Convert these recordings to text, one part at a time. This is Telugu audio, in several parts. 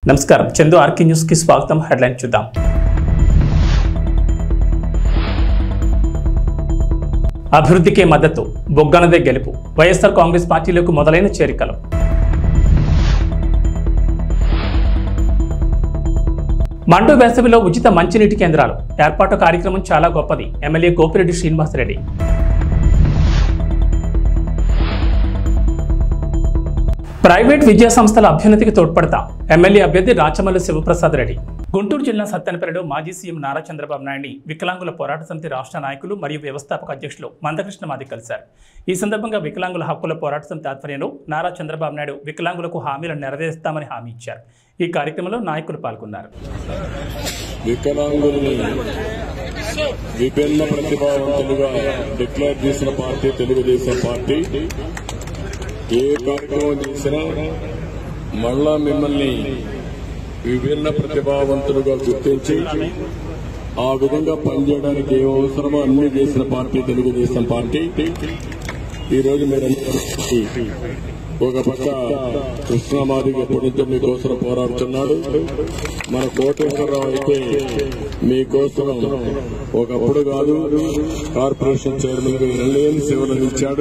నమస్కారం చందు ఆర్కే న్యూస్ కి స్వాగతం హెడ్లైన్ చూద్దాం అభివృద్ధికే మద్దతు బొగ్గనదే గెలుపు వైఎస్ఆర్ కాంగ్రెస్ పార్టీలకు మొదలైన చేరికలు మండు వేసవిలో ఉచిత మంచినీటి కేంద్రాలు ఏర్పాటు కార్యక్రమం చాలా గొప్పది ఎమ్మెల్యే గోపిరెడ్డి శ్రీనివాసరెడ్డి ప్రైవేట్ విద్యా సంస్థల అభ్యున్నతికి తోడ్పడతాం ఎమ్మెల్యే అభ్యర్థి రాచమల్లి శివప్రసాద్ రెడ్డి గుంటూరు జిల్లా సత్తెనపల్లిలో మాజీ సీఎం నారా చంద్రబాబు నాయుడిని వికలాంగుల పోరాట సమితి రాష్ట్ర నాయకులు మరియు వ్యవస్థాపక అధ్యక్షులు మందకృష్ణ మాది కలిశారు ఈ సందర్భంగా వికలాంగుల హక్కుల పోరాట సమితి ఆధ్వర్యంలో నారా చంద్రబాబు నాయుడు వికలాంగులకు హామీలను నెరవేరుస్తామని హామీ ఇచ్చారు ఈ కార్యక్రమంలో నాయకులు పాల్గొన్నారు వికలాంగుల్ని విభిన్న ప్రతిభావంతులుగా డిక్లేర్ చేసిన పార్టీ తెలుగుదేశం పార్టీ ఏ కార్యక్రమం చేసినా మళ్ళా మిమ్మల్ని విభిన్న ప్రతిభావంతులుగా గుర్తించి ఆ విధంగా పనిచేయడానికి ఏం అవసరమో అన్ని చేసిన పార్టీ తెలుగుదేశం పార్టీ ఈ రోజు మీరందరూ ఒక పక్క కృష్ణమాదిగ ఎప్పటి నుంచో మీకోసం పోరాడుతున్నాడు మన కోటేశ్వరరావు అయితే మీకోసం ఒకప్పుడు కాదు కార్పొరేషన్ చైర్మన్ గా ఎనలేని సేవలు అందించాడు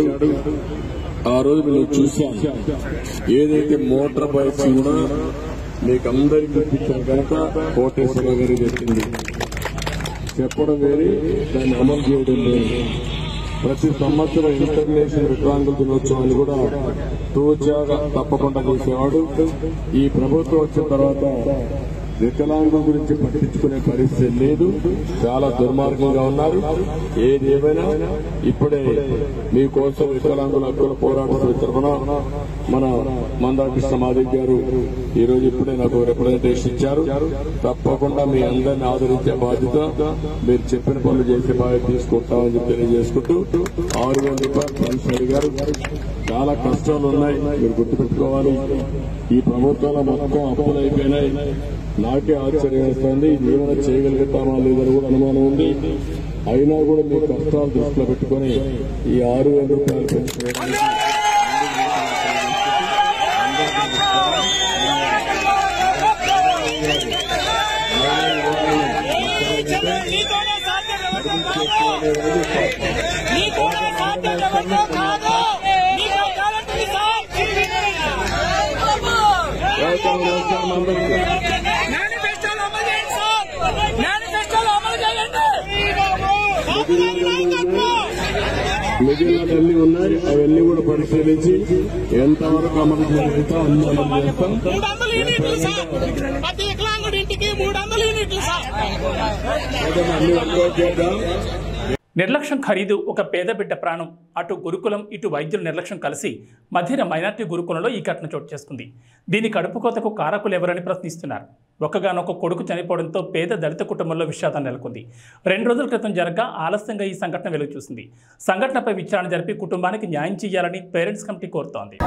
ఆ రోజు నేను చూశాను ఏదైతే మోటార్ బైక్స్ కూడా మీకు అందరికీ ఇప్పించారు కనుక కోటేశ్వరరావు గారికి చెప్పింది చెప్పడం వేరే దాన్ని అమలు చేయడం లేదు ప్రతి సంవత్సరం ఇంటర్నేషనల్ వికలాంగుల దినోత్సవాన్ని కూడా తూచాగా తప్పకుండా చేసేవాడు ఈ ప్రభుత్వం వచ్చిన తర్వాత వికలాంగుల గురించి పట్టించుకునే పరిస్థితి లేదు చాలా దుర్మార్గంగా ఉన్నారు ఏది ఏమైనా ఇప్పుడే మీకోసం వికలాంగుల హక్కుల పోరాట సమితి తరఫున మన మందాకృష్ణ మాదిక్ గారు ఈ రోజు ఇప్పుడే నాకు రిప్రజెంటేషన్ ఇచ్చారు తప్పకుండా మీ అందరిని ఆదరించే బాధ్యత మీరు చెప్పిన పనులు చేసే బాధ్యత తీసుకుంటామని చెప్పి తెలియజేసుకుంటూ ఆరు వేల రూపాయలు పెన్షన్ అడిగారు చాలా కష్టాలు ఉన్నాయి మీరు గుర్తుపెట్టుకోవాలి ఈ ప్రభుత్వంలో మొత్తం అప్పులు అయిపోయినాయి నాకే ఆశ్చర్యం వేస్తోంది ఇది ఏమైనా చేయగలుగుతామా లేదని కూడా అనుమానం ఉంది అయినా కూడా మీ కష్టాలు దృష్టిలో పెట్టుకొని ఈ ఆరు వేల రూపాయలు పెన్షన్ వేయడానికి నీతోనే సాధ్యం ఎవరితో కాదు నీతోనే సాధ్యం ఎవరితో కాదు నీతో టాలెంట్ ఉంది వ్యవసాయం వ్యవసాయం అందరికీ మేనిఫెస్టోలో అమలు చేయండి సార్ మేనిఫెస్టోలో అమలు చేయండి మిగిలినవన్నీ ఉన్నాయి అవన్నీ కూడా పరిశీలించి ఎంతవరకు అమలు చేయగలుగుతాం అన్ని అమలు చేస్తాం మూడు వందల యూనిట్లు సార్ ప్రతి వికలాంగుడి ఇంటికి మూడు వందల యూనిట్లు సార్ ఏదైనా అన్ని వర్కౌట్ చేద్దాం నిర్లక్ష్యం ఖరీదు ఒక పేద బిడ్డ ప్రాణం అటు గురుకులం ఇటు వైద్యుల నిర్లక్ష్యం కలిసి మధ్యన మైనార్టీ గురుకులంలో ఈ ఘటన చోటు చేసుకుంది దీని కడుపు కోతకు కారకులు ఎవరని ప్రశ్నిస్తున్నారు ఒక్కగానొక్క కొడుకు చనిపోవడంతో పేద దళిత కుటుంబంలో విషాదం నెలకొంది రెండు రోజుల క్రితం జరగ ఆలస్యంగా ఈ సంఘటన వెలుగు చూసింది సంఘటనపై విచారణ జరిపి కుటుంబానికి న్యాయం చేయాలని పేరెంట్స్ కమిటీ కోరుతోంది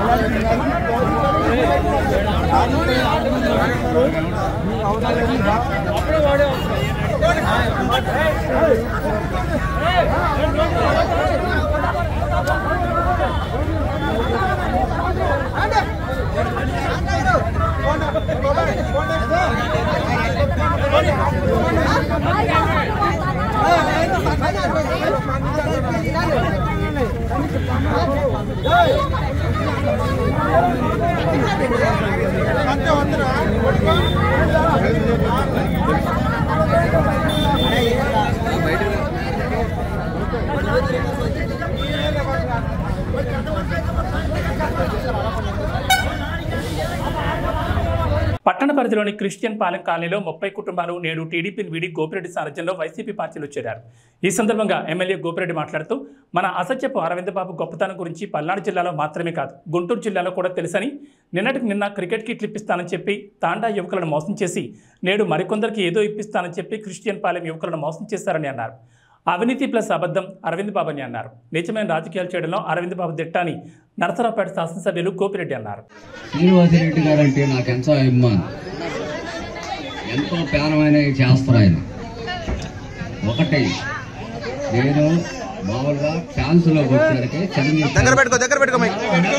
పట్టణ పరిధిలోని క్రిస్టియన్ పాలెం కాలనీలో ముప్పై కుటుంబాలు నేడు టీడీపీని వీడి గోపిరెడ్డి సారథ్యంలో వైసీపీ పార్టీలో చేరారు ఈ సందర్భంగా ఎమ్మెల్యే గోపిరెడ్డి మాట్లాడుతూ మన అసత్యపు అరవింద్ బాబు గొప్పతనం గురించి పల్నాడు జిల్లాలో మాత్రమే కాదు గుంటూరు జిల్లాలో కూడా తెలుసని నిన్నటికి నిన్న క్రికెట్ కిట్లు ఇప్పిస్తానని చెప్పి తాండా యువకులను మోసం చేసి నేడు మరికొందరికి ఏదో ఇప్పిస్తానని చెప్పి క్రిస్టియన్ పాలెం యువకులను మోసం చేశారని అన్నారు అవినీతి ప్లస్ అబద్ధం అరవింద్ బాబు అని అన్నారు నిజమైన రాజకీయాలు చేయడంలో అరవింద్ బాబు దిట్టాని నరసరావుపేట శాసనసభ్యులు గోపిరెడ్డి అన్నారు శ్రీనివాసరెడ్డి గారు అంటే నాకు ఎంతో అభిమానం ఎంతో ప్రాణమైన చేస్తారు ఆయన ఒకటి నేను మామూలుగా ఛాన్స్ లోకి వచ్చేసరికి చిరంజీవి దగ్గర పెట్టుకో దగ్గర పెట్టుకో మైక్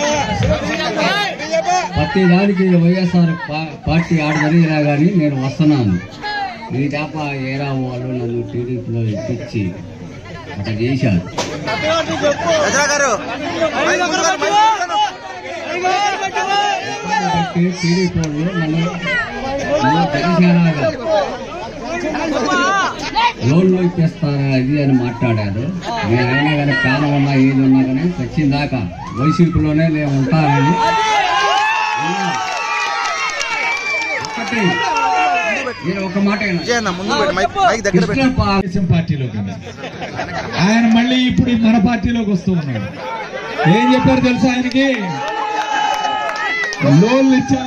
ప్రతి దానికి వైఎస్ఆర్ పా- పార్టీ ఆడ జరిగినా కానీ నేను వస్తున్నాను ఈ తప్ప ఏరా వాళ్ళు నన్ను టీడీపీలో ఎక్కించి అట్లా చేశారు గజరా గారు మైక్ ముందుగా, మైక్ ముందుగా. కాబట్టి టీడీపీ వాళ్ళు నన్ను నన్ను జనసేనగా లోన్లు ఇప్పిస్తారా అది అని మాట్లాడారు నేనైనా కానీ ప్రాణం ఉన్నా ఏది ఉన్నా కానీ వచ్చిన దాకా వైసీపీలోనే నేను ఉంటానని ఉన్నా. ఒకటి నేను ఒక మాట అయినా విజయ్ అన్న ముందు పెట్టు మైక్ మైక్ దగ్గర పెట్టు కృష్ణ పా- తెలుగుదేశం పార్టీలోకి వెళ్ళాడు. ఆయన మళ్ళీ ఇప్పుడు మన పార్టీలోకి వస్తూ ఉన్నాడు ఏం చెప్పారు తెలుసా ఆయనకి లోన్లు ఇచ్చాం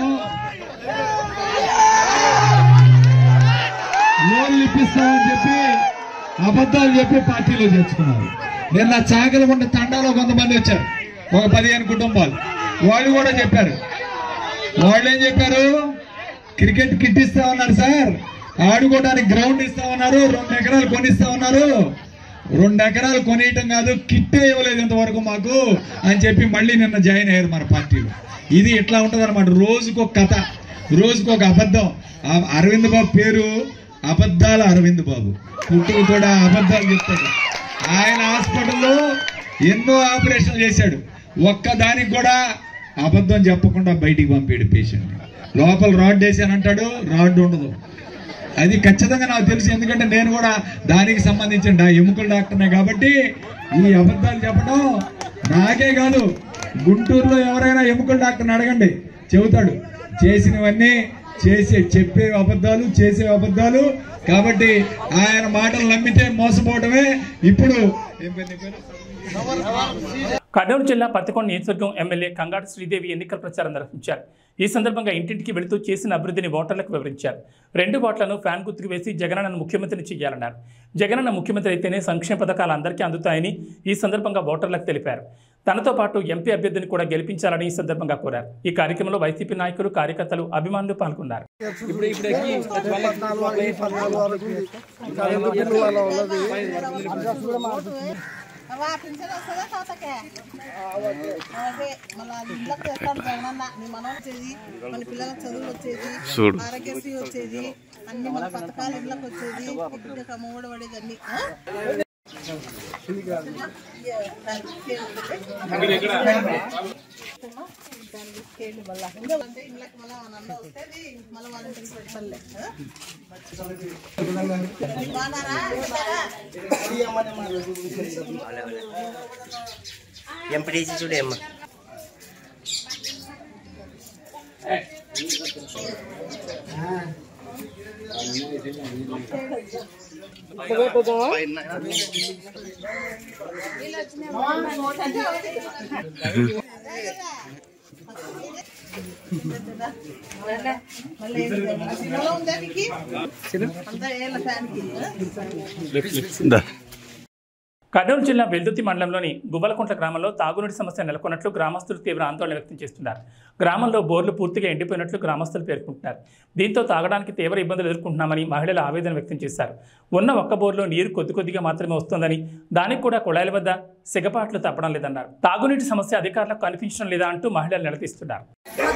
లోన్లు ఇప్పిస్తామని చెప్పి అబద్ధాలు చెప్పి పార్టీలో చేర్చుకున్నారు నిన్న చాకలగుంట తండాలో కొంతమంది వచ్చారు ఒక పదిహేను కుటుంబాలు వాళ్ళు కూడా చెప్పారు వాళ్ళు ఏం చెప్పారు క్రికెట్ కిట్ ఇస్తా ఉన్నారు సార్ ఆడుకోవడానికి గ్రౌండ్ ఇస్తా ఉన్నారు రెండు ఎకరాలు కొనిస్తా ఉన్నారు రెండు ఎకరాలు కొనియటం కాదు కిట్టే ఇవ్వలేదు ఇంతవరకు మాకు అని చెప్పి మళ్ళీ నిన్న జాయిన్ అయ్యారు మన పార్టీలో ఇది ఇట్లా ఉంటది అనమాట రోజుకొక కథ రోజుకొక అబద్ధం ఆ అరవింద్ బాబు పేరు అబద్ధాల అరవింద్ బాబు పుట్టుకు కూడా అబద్ధాలు చెప్తాడు ఆయన హాస్పిటల్లో ఎన్నో ఆపరేషన్లు చేశాడు ఒక్క దానికి కూడా అబద్ధం చెప్పకుండా బయటికి పంపాడు పేషెంట్ లోపల రాడ్ వేసానంటాడు రాడ్ ఉండదు అది ఖచ్చితంగా నాకు తెలుసు ఎందుకంటే నేను కూడా దానికి సంబంధించిన డా- ఎముకల డాక్టర్నే కాబట్టి ఈ అబద్ధాలు చెప్పడం నాకే కాదు గుంటూరులో ఎవరైనా ఎముకల డాక్టర్ని అడగండి చెబుతాడు చేసినవన్నీ చేసే చెప్పే అబద్ధాలు చేసే అబద్ధాలు కాబట్టి ఆయన మాటలు నమ్మితే మోసపోవడమే ఇప్పుడు ఏం పేరు నీ పేరు? కర్నూలు జిల్లా పత్తికొండ నియోజకవర్గం ఎమ్మెల్యే కంగాటి శ్రీదేవి ఎన్నికల ప్రచారం నిర్వహించారు ఈ సందర్భంగా ఇంటింటికి వెళుతూ చేసిన అభివృద్ధిని ఓటర్లకు వివరించారు రెండు ఓట్లను ఫ్యాన్ గుర్తుకు వేసి జగనన్న ముఖ్యమంత్రిని చేయాలన్నారు జగనన్న ముఖ్యమంత్రి అయితేనే సంక్షేమ పథకాలు అందరికీ అందుతాయని ఈ సందర్భంగా ఓటర్లకు తెలిపారు తనతో పాటు ఎంపీ అభ్యర్థిని కూడా గెలిపించాలని ఈ సందర్భంగా కోరారు ఈ కార్యక్రమంలో వైసీపీ నాయకులు కార్యకర్తలు అభిమానులు పాల్గొన్నారు అవ్వ, పింఛన్ వస్తుందా తాతకే? అదే, మళ్ళా అది ఇళ్ళకి తెస్తాడు జగనన్న. నీ మనవడు వచ్చేది మన పిల్లలకు చదువులు వచ్చేది ఆరోగ్యశ్రీ వచ్చేది అన్ని మన పథకాలు ఇళ్ళకి వచ్చేది ఇప్పుడు అమ్మఒడి పడేది అన్ని ఆ? దాన్ని తీసుకెళ్ళి మళ్ళా. ఇంకా అంటే ఇళ్ళకి మళ్ళా మన అన్న వస్తేది మళ్ళా వాళ్ళని తెలిసి పెడతారులే, ఆ? బాగున్నారా? ఉంటారా? ఎంపీటీసీ చూడే అమ్మ మళ్ళీ ఏంటి? ఆ సినిమాలో ఉందా మీకు? అంతా ఏళ్ళ ఫ్యాన్కి ఆ? కర్నూలు జిల్లా వెల్దుర్తి మండలంలోని గువ్వలకుంట్ల గ్రామంలో తాగునీటి సమస్య నెలకొన్నట్లు గ్రామస్తులు తీవ్ర ఆందోళన వ్యక్తం చేస్తున్నారు గ్రామంలో బోర్లు పూర్తిగా ఎండిపోయినట్లు గ్రామస్తులు పేర్కొంటున్నారు దీంతో తాగడానికి తీవ్ర ఇబ్బందులు ఎదుర్కొంటున్నామని మహిళలు ఆవేదన వ్యక్తం చేశారు ఉన్న ఒక్క బోర్లో నీరు కొద్ది కొద్దిగా మాత్రమే వస్తోందని దానికి కూడా కుళాయిల వద్ద సిగపాట్లు తప్పడం లేదన్నారు తాగునీటి సమస్య అధికారులకు కనిపించడం లేదా అంటూ మహిళలు నిలదీస్తున్నారు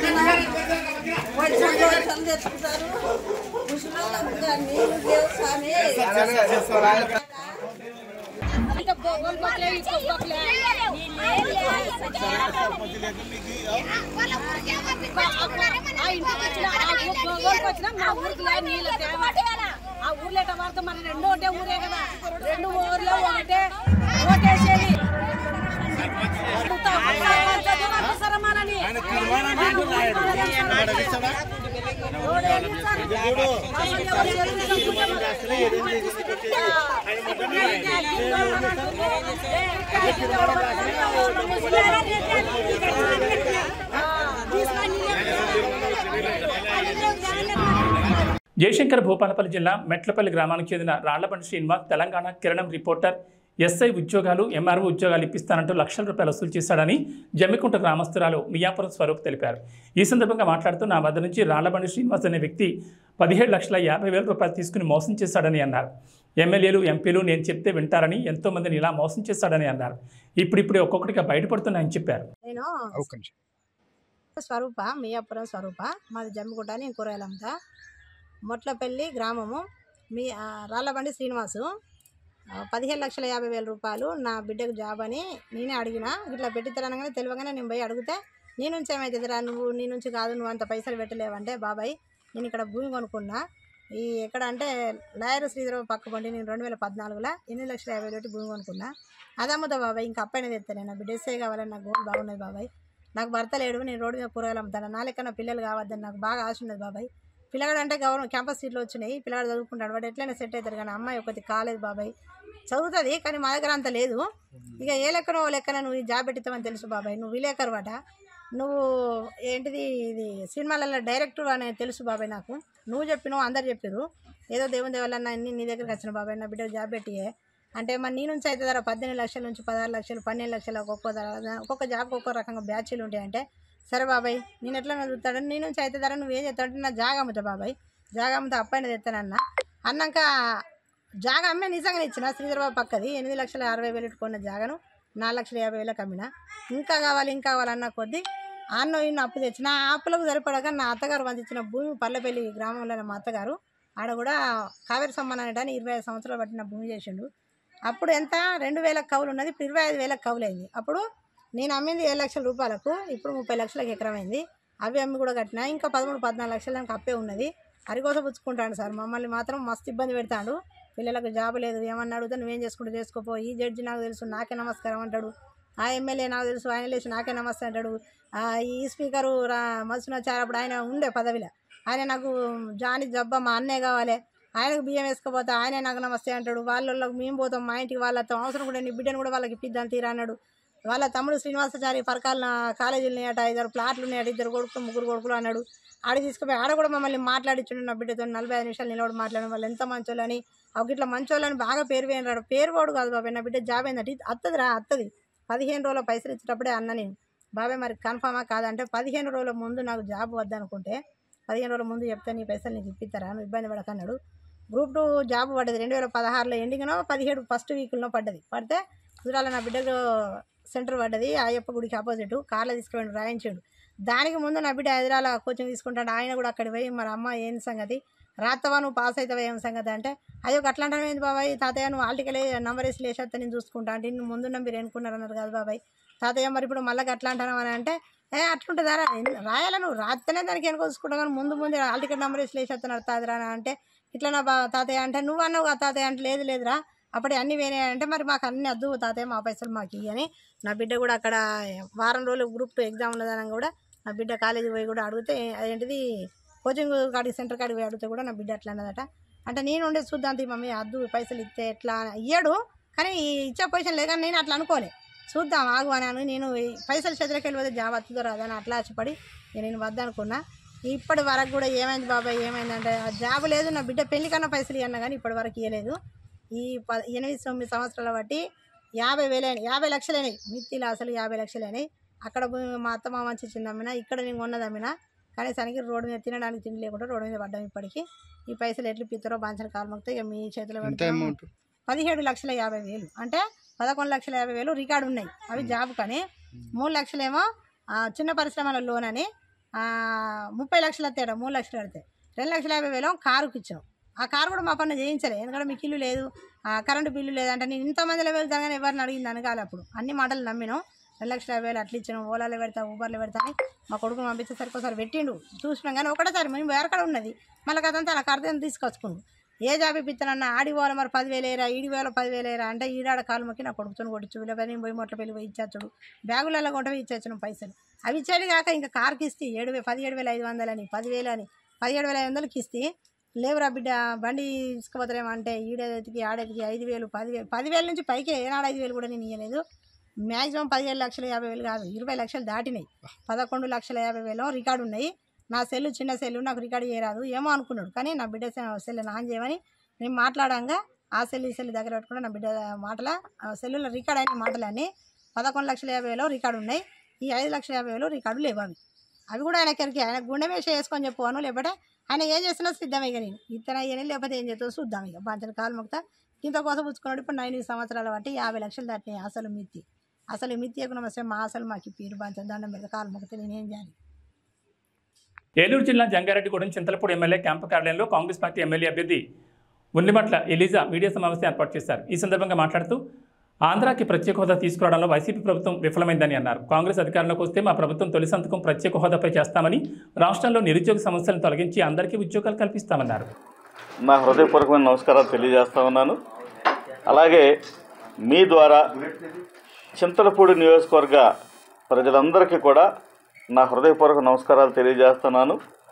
ఆ ఊర్లో ఎట్ట వాడితే మన రెండో ఒకటే ఊరే కదా రెండు ఊర్లో ఒకటే ఓటేసేది సరమానని జయశంకర్ భూపాలపల్లి జిల్లా మెట్లపల్లి గ్రామానికి చెందిన రాళ్లబండి శ్రీనివాస్ తెలంగాణ కిరణం రిపోర్టర్ ఎస్ఐ ఉద్యోగాలు ఎంఆర్ఓ ఉద్యోగాలు ఇప్పిస్తానంటూ లక్షల రూపాయలు వసూలు చేశాడని జమ్మికుంట గ్రామస్తురాలు మియాపురం స్వరూప్ తెలిపారు ఈ సందర్భంగా మాట్లాడుతూ నా వద్ద నుంచి రాళ్లబండి శ్రీనివాస్ అనే వ్యక్తి పదిహేడు లక్షల యాభై వేల రూపాయలు తీసుకుని మోసం చేశాడని అన్నారు ఎమ్మెల్యేలు ఎంపీలు నేను చెప్తే వింటారని ఎంతో మందిని ఇలా మోసం చేస్తాడని అన్నారు ఇప్పుడిప్పుడే ఒక్కొక్కటిగా బయటపడుతున్నాయని చెప్పారు నేను స్వరూప మియాపురం స్వరూప మాది జమ్మిగుట్ట నేను కూరగాయలు అమ్ముతా మొట్లపల్లి గ్రామము మీ ఆ, రాళ్ళబండి శ్రీనివాసు ఆ, పదిహేను లక్షల యాభై వేల రూపాయలు నా బిడ్డకు జాబ్ అని నేనే అడిగిన ఇట్లా పెట్టితరనగానే తెలియగానే నేను పోయి అడిగితే నీ నుంచి ఏమవుతుందిరా నువ్వు నీ నుంచి కాదు నువ్వు అంత పైసలు పెట్టలేవంటే బాబాయ్ నేను ఇక్కడ భూమి కొనుక్కున్నా ఈ ఎక్కడ అంటే లాయర్ శ్రీధరరావు పక్క పండి నేను రెండు వేల పద్నాలుగులో ఎనిమిది లక్షల యాభై వేలు భూమి కొనుక్కున్నా అదమ్ముతా బాబాయ్ ఇంకా అప్పైన తెస్తాను నా బిడ్డ ఎస్ఏ కావాలని నాకు గోల్ బాగున్నది బాబాయ్ నాకు భర్త లేడు నేను రోడ్డు మీద కూరగాయలు అమ్ముతాను నా లెక్క నా పిల్లలు కావద్దని నాకు బాగా ఆశ ఉన్నది బాబాయ్ పిల్లగాడు అంటే గవర్నమెంట్ క్యాంపస్ సీట్లు వచ్చినాయి పిల్లగాడు చదువుకుంటాడు వాడు ఎట్లయినా సెట్ అవుతారు కానీ అమ్మాయి ఒకటి కాలేదు బాబాయ్ చదువుతుంది కానీ మా దగ్గర అంత లేదు ఇక ఏ లెక్కనో ఓ లెక్కన నువ్వు ఈ జాబ్ పెట్టిస్తామని తెలుసు బాబాయ్ నువ్వు విలేకరు వాట నువ్వు ఏంటిది ఇది సినిమాలలో డైరెక్టర్ అనేది తెలుసు బాబాయ్ నాకు నువ్వు చెప్పినావు అందరు చెప్పారు ఏదో దేవుని దేవాలన్న అన్ని నీ దగ్గరికి వచ్చిన బాబాయ్ నా బిడ్డ జాబ్ పెట్టియే అంటే మరి నీ నుంచి అయితే ధర పద్దెనిమిది లక్షల నుంచి పదహారు లక్షలు పన్నెండు లక్షలు ఒక్కొక్క ధర ఒక్కొక్క జాబ్కి ఒక్కొక్క రకంగా బ్యాచ్లు ఉంటాయంటే సరే బాబాయ్ నేను ఎట్లా చూస్తాడు నీ నుంచి అయితే ధర నువ్వు ఏం చేస్తావు నా జాగా అమ్ముతా బాబాయ్ జాగా అమ్ముతా అప్పైన తెస్తానన్న అన్నాక జాగా అమ్మే నిజంగానే ఇచ్చిన శ్రీధరబాబు పక్కది ఎనిమిది లక్షల అరవై వేలు కొన్న జాగను నాలుగు లక్షల యాభై వేలకు అమ్మిన ఇంకా కావాలి ఇంకా కావాలన్న కొద్దీ ఆన్నో ఇన్ని అప్పు తెచ్చిన ఆ అప్పులకు సరిపడక నా అత్తగారు పంపించిన భూమి పల్లెపల్లి గ్రామంలో మా అత్తగారు ఆడ కూడా కావేరి సమ్మాన్ అనేటాన్ని ఇరవై ఐదు సంవత్సరాలు పట్టిన భూమి చేసిండు అప్పుడు ఎంత రెండు వేల కవులు ఉన్నది ఇప్పుడు ఇరవై ఐదు వేలకు కవులు అయింది అప్పుడు నేను అమ్మింది ఏడు లక్షల రూపాయలకు ఇప్పుడు ముప్పై లక్షలకు ఎకరం అయింది అవి అమ్మి కూడా కట్టిన ఇంకా పదమూడు పద్నాలుగు లక్షల దానికి అప్పే ఉన్నది అరికోస పుచ్చుకుంటాడు సార్ మమ్మల్ని మాత్రం మస్తు ఇబ్బంది పెడతాడు పిల్లలకు జాబ్ లేదు ఏమన్నా అడిగితే నువ్వేం చేసుకుంటూ చేసుకోపో ఈ జడ్జి నాకు తెలుసు నాకే నమస్కారం అంటాడు ఆ ఎమ్మెల్యే నాకు తెలుసు ఆయన లేచి నాకే నమస్తే అంటాడు ఆ ఈ స్పీకరు రా మత్స్యనాచారు అప్పుడు ఆయన ఉండే పదవిలో ఆయన నాకు జాని జబ్బ మా అన్నయ్య కావాలి ఆయనకు బియ్యం వేసుకోపోతా ఆయనే నాకు నమస్తే అంటాడు వాళ్ళకి మేము పోతాం మా ఇంటికి వాళ్ళతో అవసరం కూడా నీ బిడ్డను కూడా వాళ్ళకి ఇప్పిద్దాం తీరా అన్నాడు వాళ్ళ తమ్ముడు శ్రీనివాసాచారి పరకాల కాలేజీలు ఉన్నాయట ఇద్దరు ప్లాట్లు ఉన్నాయట ఇద్దరు కొడుకులు ముగ్గురు కొడుకులు అన్నాడు ఆడ తీసుకుపోయి ఆడ కూడా మమ్మల్ని మాట్లాడించుండు నా బిడ్డతో నలభై ఐదు నిమిషాలు నిలబడి మాట్లాడిన వాళ్ళు ఎంత మంచోళ్ళని ఒక ఇట్లా మంచోళ్ళని బాగా పేరు పోయినాడు పేరు పోడు కాదు బాబాయ్ నా బిడ్డ జాబ్ అయిందట ఇది అత్తది రా అత్తది పదిహేను రోజుల పైసలు ఇచ్చేటప్పుడే అన్న నేను బాబాయ్ మరి కన్ఫామా కాదంటే పదిహేను రోజుల ముందు నాకు జాబ్ వద్దనుకుంటే పదిహేను రోజుల ముందు చెప్తే నీ పైసలు నీకు ఇప్పిస్తారా నువ్వు ఇబ్బంది పడకన్నాడు గ్రూప్ టూ జాబ్ పడ్డది రెండు వేల పదహారులో ఎండింగ్నో పదిహేడు ఫస్ట్ వీక్లో పడ్డది పడితే కుదిరాల నా బిడ్డకు సెంటర్ పడ్డది అయ్యప్ప గుడికి ఆపోజిట్ కార్లో తీసుకుని రాయించాడు దానికి ముందు నా బిడ్డ హైదరాబాద్ కోచింగ్ తీసుకుంటాడు ఆయన కూడా అక్కడికి పోయి మరి అమ్మ ఏం సంగతి రాత్తవా నువ్వు పాస్ అవుతావా ఏం సంగతి అంటే అయ్యో అట్లా అంటావేంది బాబాయ్ తాతయ్య నువ్వు ఆల్టికెళ్ళి నంబర్ వేసి లేచేస్తా నేను చూసుకుంటా అంటే నిన్ను ముందున్న మీరు ఎన్నుకున్నారు అన్నారు కదా బాబాయ్ తాతయ్య మరి ఇప్పుడు మళ్ళీ అట్లా అంటాను అని అంటే ఏ అట్లుంటుందా రా రాయాల నువ్వు రాస్తేనే దానికి వెనుక చూసుకుంటావు కానీ ముందు ముందు ఆల్టికెట్ నంబర్ వేసి లేచేస్తున్నారు తాతరా అని అంటే ఇట్లా నా బా తాతయ్య అంటే నువ్వు అన్నావు కదా తాతయ్య అంటే లేదు లేదురా అప్పుడు అన్ని వేరే అంటే మరి మాకు అన్ని వద్దు తాతయ్య మా పైసలు మాకు ఇయ్యని నా బిడ్డ కూడా అక్కడ వారం రోజులు గ్రూప్ టూ ఎగ్జామ్ ఉన్నదని కూడా నా బిడ్డ కాలేజీ పోయి కూడా అడిగితే అదేంటిది కోచింగ్ కాడికి సెంటర్ కాడికి పోయి అడిగితే కూడా నా బిడ్డ అట్లా అన్నదట అంటే నేను ఉండే చూద్దాం తీ మమ్మీ అద్దు పైసలు ఇస్తే ఎట్లా అని ఇయ్యడు కానీ ఈ ఇచ్చే పొజిషన్ లేదు కానీ నేను అట్లా అనుకోలే చూద్దాం ఆగు అని అని నేను ఈ పైసలు చేతులకి వెళ్ళిపోతే జాబ్ వస్తుందో రాదని అట్లా ఆశపడి ఇక నేను వద్దనుకున్నా ఇప్పటి వరకు కూడా ఏమైంది బాబాయ్ ఏమైందంటే ఆ జాబ్ లేదు నా బిడ్డ పెళ్లి కన్నా పైసలు ఇవ్వన్నా కానీ ఇప్పటి వరకు ఇవ్వలేదు ఈ ప ఎనిమిది తొమ్మిది సంవత్సరాల బట్టి యాభై వేలైనాయి యాభై లక్షలైనాయి మిత్తిలు అసలు యాభై లక్షలైనాయి అక్కడ భూమి మా అత్త మామ చిచ్చింది అమ్మినా ఇక్కడ నేను కొన్నది అమ్మినా కనీసానికి రోడ్డు మీద తినడానికి తిండి లేకుండా రోడ్డు మీద పడ్డాం ఇప్పటికి ఈ పైసలు ఎట్లు పిత్తరో బాంచన కాలు మొక్కితే ఇక మీ చేతిలో పెడతాము పదిహేడు లక్షల యాభై వేలు అంటే పదకొండు లక్షల యాభై వేలు రికార్డు ఉన్నాయి అవి జాబ్ కానీ మూడు లక్షలేమో ఆ, చిన్న పరిశ్రమల లోన్ అని ఆ, ముప్పై లక్షలు తేడా మూడు లక్షలు కడితే రెండు లక్షల యాభై వేలు కారుకి ఇచ్చాం ఆ కారు కూడా మా పన్ను చేయించలే ఎందుకంటే మీకు ఇల్లు లేదు ఆ, కరెంటు బిల్లు లేదంటే నేను ఇంతమందిలో వెళ్తాగానే ఎవరిని అడిగింది అనగాలి అప్పుడు అన్ని మాటలు నమ్మినాం రెండు లక్షల యాభై వేలు అట్లా ఇచ్చినాం ఓలాలో పెడతా ఊబర్లో పెడతా అని మా కొడుకుని పంపించేసరికి ఒకసారి పెట్టిండు చూసినాం కానీ ఒకటేసారి మేము వేరక్కడ ఉన్నది మళ్ళీ అదంతా నాకు అర్థం తీసుకొచ్చుకుండు ఏ జాబ్ ఇప్పిస్తానన్నా ఆడి పోవాలి మరి పదివేలు ఏరా ఈడి వేల పదివేలు ఏరా అంటే ఈడాడ కాలు మొక్కి నా కొడుకుని కొడుచు లేకపోతే నేను పోయి మొట్ల పెళ్ళి పోయి ఇచ్చేచ్చుడు బ్యాగులలో కొంటే ఇచ్చేచ్చిన పైసలు అవి ఇచ్చేది కాక ఇంకా కార్కి ఇస్తే ఏడు వే పదిహేడు వేల ఐదు వందలు అని పదివేలు అని పదిహేడు వేల ఐదు వందలకి ఇస్తే లేవురా బిడ్డ బండి తీసుకుపోతారేమో అంటే ఈడెతికి ఆడెతికి ఐదు వేలు పదివేలు పదివేల నుంచి పైకి ఏనాడు ఐదు వేలు కూడా నేను ఇవ్వలేదు మ్యాక్సిమం పదిహేడు లక్షల యాభై వేలు కాదు ఇరవై లక్షలు దాటినాయి పదకొండు లక్షల యాభై వేలు రికార్డు ఉన్నాయి నా సెల్లు చిన్న సెల్లు నాకు రికార్డు చేయరాదు ఏమో అనుకున్నాడు కానీ నా బిడ్డ సెల్ ఆన్ చేయమని నేను మాట్లాడంగా ఆ సెల్ ఈ సెల్ దగ్గర పెట్టుకుని నా బిడ్డ మాటల ఆ సెల్లులో రికార్డ్ అయిన మాటలన్నీ పదకొండు లక్షల యాభై వేలు రికార్డు ఉన్నాయి ఈ ఐదు లక్షల యాభై వేలు రికార్డు లేవు అవి అవి కూడా ఆయన ఎక్కడికి ఆయన గుండె వేసి వేసుకొని చెప్పుకోను లేకపోతే ఆయన ఏం చేస్తున్నా సిద్ధమే ఇక నేను ఇతన అయ్యని లేకపోతే ఏం చేస్తుందో చూద్దాం ఇక బాధ్యత కాలు మొక్తా ఇంత కోసం పుచ్చుకున్నాడు ఇప్పుడు నైన్ సంవత్సరాల బట్టి యాభై లక్షలు దాటినాయి అసలు మిత్తి అసలు మిత్తి ఎక్కువ వస్తే మా అసలు మాకు పేరు బాధ్యత దండం మీద కాలు మొక్కితే నేనేం చేయాలి ఏలూరు జిల్లా జంగారెడ్డిగూడెం చింతలపూడి ఎమ్మెల్యే క్యాంపు కార్యాలయంలో కాంగ్రెస్ పార్టీ ఎమ్మెల్యే అభ్యర్థి ఉన్నిమట్ల ఎలిజా మీడియా సమావేశం ఏర్పాటు చేశారు ఈ సందర్భంగా మాట్లాడుతూ ఆంధ్రాకి ప్రత్యేక హోదా తీసుకురావడంలో వైసీపీ ప్రభుత్వం విఫలమైందని అన్నారు కాంగ్రెస్ అధికారంలోకి వస్తే మా ప్రభుత్వం తొలి సంతకం ప్రత్యేక హోదాపై చేస్తామని రాష్ట్రంలో నిరుద్యోగ సమస్యలను తొలగించి అందరికీ ఉద్యోగాలు కల్పిస్తామన్నారు నా హృదయపూర్వకమైన నమస్కారాలు తెలియజేస్తా ఉన్నాను అలాగే మీ ద్వారా చింతలపూడి నియోజకవర్గ ప్రజలందరికీ కూడా నా హృదయపూర్వక నమస్కారాలు తెలియజేస్తున్నాను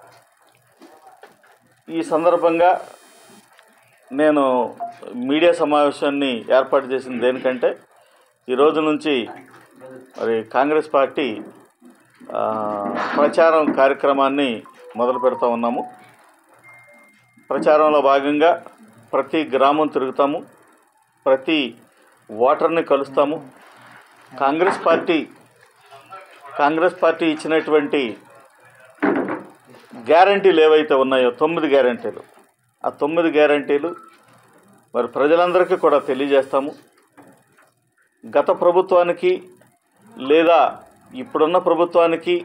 ఈ సందర్భంగా నేను మీడియా సమావేశాన్ని ఏర్పాటు చేసింది దేనికంటే ఈ రోజు నుంచి మరి కాంగ్రెస్ పార్టీ ఆ, ప్రచారం కార్యక్రమాన్ని మొదలు పెడతా ఉన్నాము ప్రచారంలో భాగంగా ప్రతి గ్రామం తిరుగుతాము ప్రతి ఓటర్ని కలుస్తాము కాంగ్రెస్ పార్టీ కాంగ్రెస్ పార్టీ ఇచ్చినటువంటి గ్యారంటీలు ఏవైతే ఉన్నాయో తొమ్మిది గ్యారంటీలు ఆ తొమ్మిది గ్యారంటీలు మరి ప్రజలందరికీ కూడా తెలియజేస్తాము గత ప్రభుత్వానికి లేదా ఇప్పుడున్న ప్రభుత్వానికి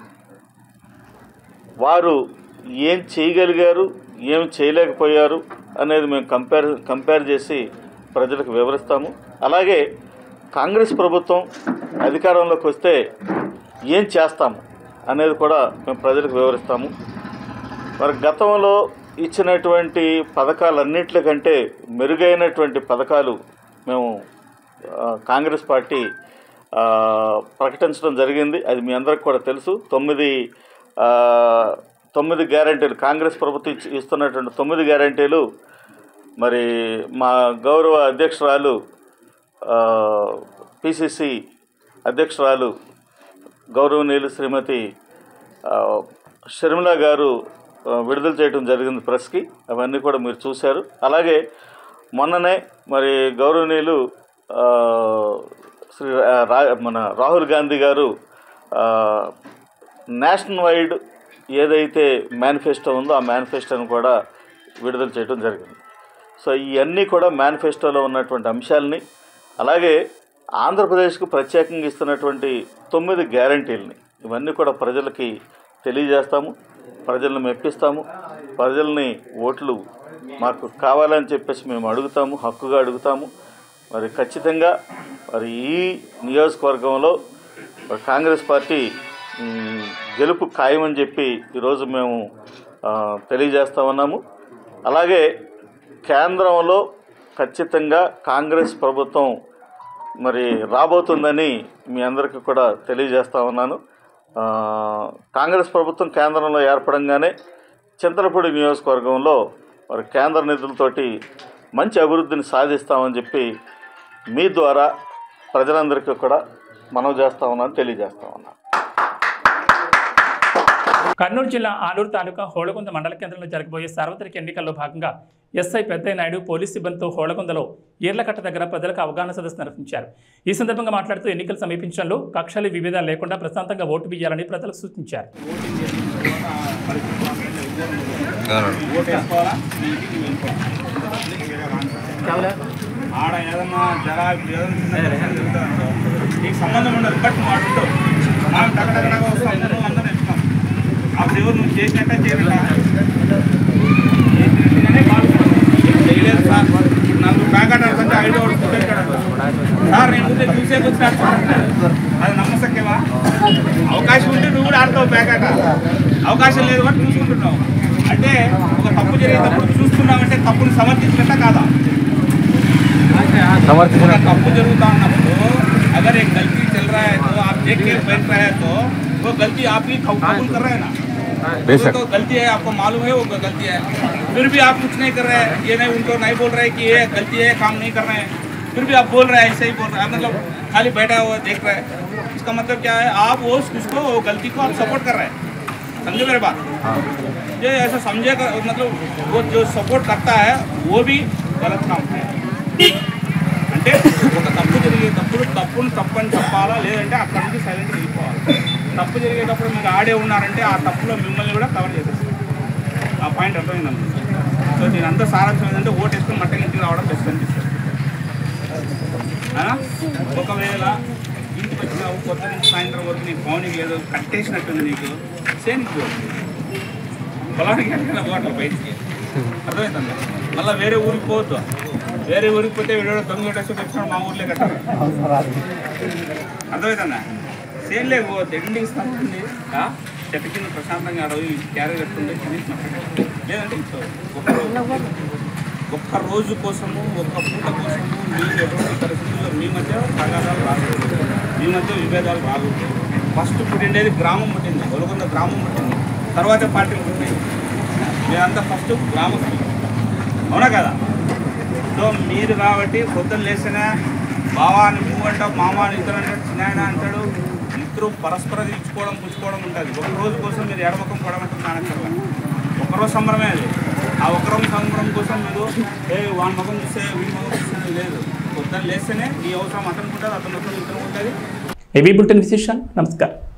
వారు ఏం చేయగలిగారు ఏం చేయలేకపోయారు అనేది మేము కంపేర్ కంపేర్ చేసి ప్రజలకు వివరిస్తాము అలాగే కాంగ్రెస్ ప్రభుత్వం అధికారంలోకి వస్తే ఏం చేస్తాము అనేది కూడా మేము ప్రజలకు వివరిస్తాము మరి గతంలో ఇచ్చినటువంటి పథకాలన్నింటికంటే మెరుగైనటువంటి పథకాలు మేము ఆ, కాంగ్రెస్ పార్టీ ఆ, ప్రకటించడం జరిగింది అది మీ అందరికి కూడా తెలుసు తొమ్మిది ఆ, తొమ్మిది గ్యారంటీలు కాంగ్రెస్ ప్రభుత్వం ఇచ్చి- ఇస్తున్నటువంటి తొమ్మిది గ్యారంటీలు మరి మా గౌరవ అధ్యక్షురాలు పిసిసి అధ్యక్షురాలు గౌరవనీయులు శ్రీమతి ఆ, షర్మిల గారు ఆ, విడుదల చేయడం జరిగింది ప్రెస్కి అవన్నీ కూడా మీరు చూశారు అలాగే మొన్ననే మరి గౌరవనీయులు ఆ, శ్రీ రా మన రాహుల్ గాంధీ గారు ఆ, నేషనల్ వైడ్ ఏదైతే మేనిఫెస్టో ఉందో ఆ మేనిఫెస్టోను కూడా విడుదల చేయడం జరిగింది సో ఇవన్నీ కూడా మేనిఫెస్టోలో ఉన్నటువంటి అంశాలని అలాగే ఆంధ్రప్రదేశ్కు ప్రత్యేకంగా ఇస్తున్నటువంటి తొమ్మిది గ్యారంటీలని ఇవన్నీ కూడా ప్రజలకి తెలియజేస్తాము ప్రజలను మెప్పిస్తాము ప్రజల్ని ఓట్లు మాకు కావాలని చెప్పేసి మేము అడుగుతాము హక్కుగా అడుగుతాము మరి ఖచ్చితంగా మరి ఈ నియోజకవర్గంలో మరి కాంగ్రెస్ పార్టీ మ్, గెలుపు ఖాయమని చెప్పి ఈరోజు మేము ఆ, తెలియజేస్తా ఉన్నాము అలాగే కేంద్రంలో ఖచ్చితంగా కాంగ్రెస్ ప్రభుత్వం మరి రాబోతుందని మీ అందరికీ కూడా తెలియజేస్తా ఉన్నాను ఆ, కాంగ్రెస్ ప్రభుత్వం కేంద్రంలో ఏర్పడంగానే చింతలపూడి నియోజకవర్గంలో మరి కేంద్ర నిధులతోటి మంచి అభివృద్ధిని సాధిస్తామని చెప్పి మీ ద్వారా ప్రజలందరికీ కూడా మనవి చేస్తా ఉన్నాను తెలియజేస్తా ఉన్నాను కర్నూలు జిల్లా ఆలూరు తాలూకా హోళగుంద మండల కేంద్రంలో జరగబోయే సార్వత్రిక ఎన్నికల్లో భాగంగా ఎస్ఐ పెద్దయ్య నాయుడు పోలీస్ సిబ్బందితో హోళగుందలో ఈర్లకట్ట దగ్గర ప్రజలకు అవగాహన సదస్సు నిర్వహించారు ఈ సందర్భంగా మాట్లాడుతూ ఎన్నికలు సమీపించడంలో కక్షలు విభేదాలు లేకుండా ప్రశాంతంగా ఓటు బియ్యాలని ప్రజలకు సూచించారు ఆడ ఏదన్నా జరా ఏదన్నా నీకు సంబంధం ఉండదు బట్ వాడు ఉండవు మనం టక్కడక్కడ వస్తాం నువ్వు అందరం ఇస్తాం అప్పుడు ఎవరు నువ్వు చేసినట్ట చేయనట్ట చేసినట్టుగానే భావిస్తాం. ఏం చేయలేదు సార్ నలుగురు ప్యాకెట్ అంటే ఐదు ఒకటి పెట్టాడు సార్ నేను ముందే చూసే వచ్చినాడు అది నమ్మసక్యవా అవకాశం ఉంటే నువ్వు కూడా ఆడతావు ప్యాకెట్ అవకాశం లేదు కాబట్టి చూసుకుంటున్నావు అంటే ఒక తప్పు జరిగేటప్పుడు చూస్తున్నామంటే తప్పును సమర్థించినట్ట కాదా ఒక तप्पु जरूरता ఉన్నప్పుడు अगर एक गलती चल रहा है तो आप देख के बैठ रहे हैं तो वो गलती आप ही कबूल कर रहे हैं ना वो तो गलती है आपको मालूम है वो गलती है फिर भी आप कुछ नहीं कर रहे हैं ये नहीं उनको नहीं बोल रहे कि ये गलती है काम नहीं कर रहे हैं फिर भी आप बोल रहे हैं ऐसे ही बोल रहे हैं मतलब खाली बैठा हुआ देख रहे हैं इसका मतलब क्या है आप वो उसको वो गलती को आप सपोर्ट कर रहे हैं समझे मेरे बात ये ऐसा समझे कर, मतलब वो जो सपोर्ट करता है वो भी गलत काम है అంటే ఒక తప్పు జరిగేటప్పుడు తప్పును తప్పని చెప్పాలా లేదంటే అక్కడ నుంచి సైలెంట్ వెళ్ళిపోవాలి తప్పు జరిగేటప్పుడు మీరు ఆడే ఉన్నారంటే ఆ తప్పులో మిమ్మల్ని కూడా కవర్ చేసేస్తారు ఆ పాయింట్ అర్థమైంది సో దీని అంతా సారాంశం ఏంటంటే ఓటు వేసుకుని మట్టకి ఇంటికి రావడం బెస్ట్ అనిపిస్తుంది ఆ? ఒకవేళ ఇంటికి వచ్చినావు కొత్త నుంచి సాయంత్రం వరకు నీకు పౌనికి లేదు కట్టేసినట్టుంది నీకు సేనికి పో పొలానికి ఎక్కడికైనా పోవట్లే బయటికి అర్థమవుతుందా మళ్ళీ వేరే ఊరికి పోవద్దు వేరే ఊరికి పోతే వీడు దొంగ కొట్టేసి తెచ్చిన మా ఊర్లే కట్టారు అర్థమవుతుందా సేల్ లేకపోతే ఎండి ఇస్తుంది చెట్టు కింద ప్రశాంతంగా అడవి క్యారీ కట్టుకుంటే తినేసి మాట్లాడాలి. లేదంటే ఇంట్లో ఒక్క రోజు ఒక్క రోజు కోసము ఒక్క పూట కోసము మీరు ఎటువంటి పరిస్థితుల్లో మీ మధ్య తగాదాలు రాకూడదు మీ మధ్య విభేదాలు రాకూడదు ఫస్ట్ పుట్టిండేది గ్రామం పుట్టింది గొలకొండ గ్రామం పుట్టింది తర్వాత పార్టీలు పుట్టింది మీరంతా ఫస్ట్ గ్రామస్తులు అవునా కదా సో మీరు కాబట్టి పొద్దున్న లేచిన బావాని నువ్వు అంటావు మామ అని ఇద్దరు అంటాడు చిన్నాయన అంటాడు ఇద్దరు పరస్పరం ఇచ్చుకోవడం పుచ్చుకోవడం ఉంటుంది ఒక రోజు కోసం మీరు ఎడమకం కొడమంటుంది నానక్కర్లా ఒకరోజు సంబరమే అది ఆ ఒకరోజు సంబరం కోసం మీరు ఏ వాడి ముఖం చూస్తే వీడి ముఖం చూస్తే లేదు పొద్దున్న లేస్తేనే నీ అవసరం అతనికి ఉంటుంది అతని అవసరం ఇతనికి ఉంటుంది ఏబీ బులెటిన్ విశేషాలు నమస్కారం